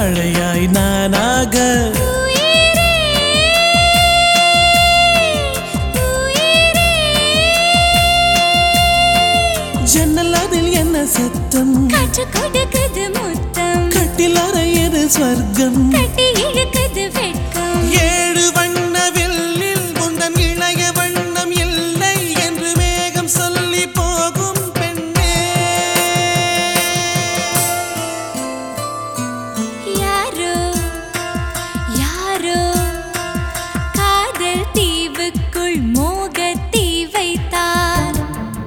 மழையாய் நானாக உயிரே உயிரே ஜன்னல் அதில் என்ன சத்தம் காற்று கொடுக்குது முத்தம் கட்டில் அறையது ஸ்வர்க்கம் கட்டி இழுக்குது வெட்கம் ஏழு வண்ண வில்லில் உந்தன் இளைய வண்ணம் இல்லை என்று மேகம் சொல்லி போகும் பெண்ணே யாரோ யாரோ காதல் தீவுக்குள் மோகத்தீ வைத்தார்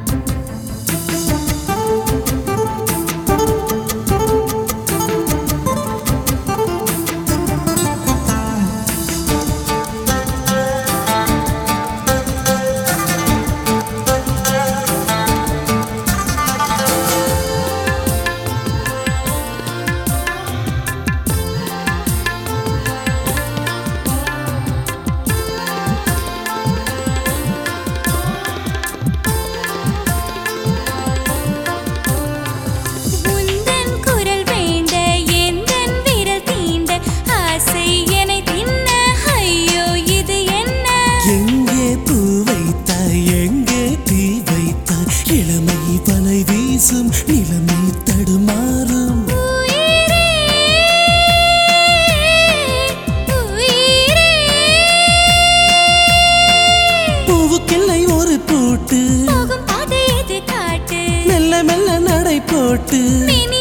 உந்தன் குரல் வேண்ட எந்தன் விரல் தீண்ட ஆசை என்னை தின்ன ஐயோ இது என்ன எங்கே பூ வைத்தாய் எங்கே தீ வைத்தாய் இளமை வலை வீசும் நிலைமை தடுமாறும் உயிரே உயிரே பூவுக்கில்லை ஒரு பூட்டு போகும் பாதை எது காட்டு மெல்ல மெல்ல நடை போட்டு மினி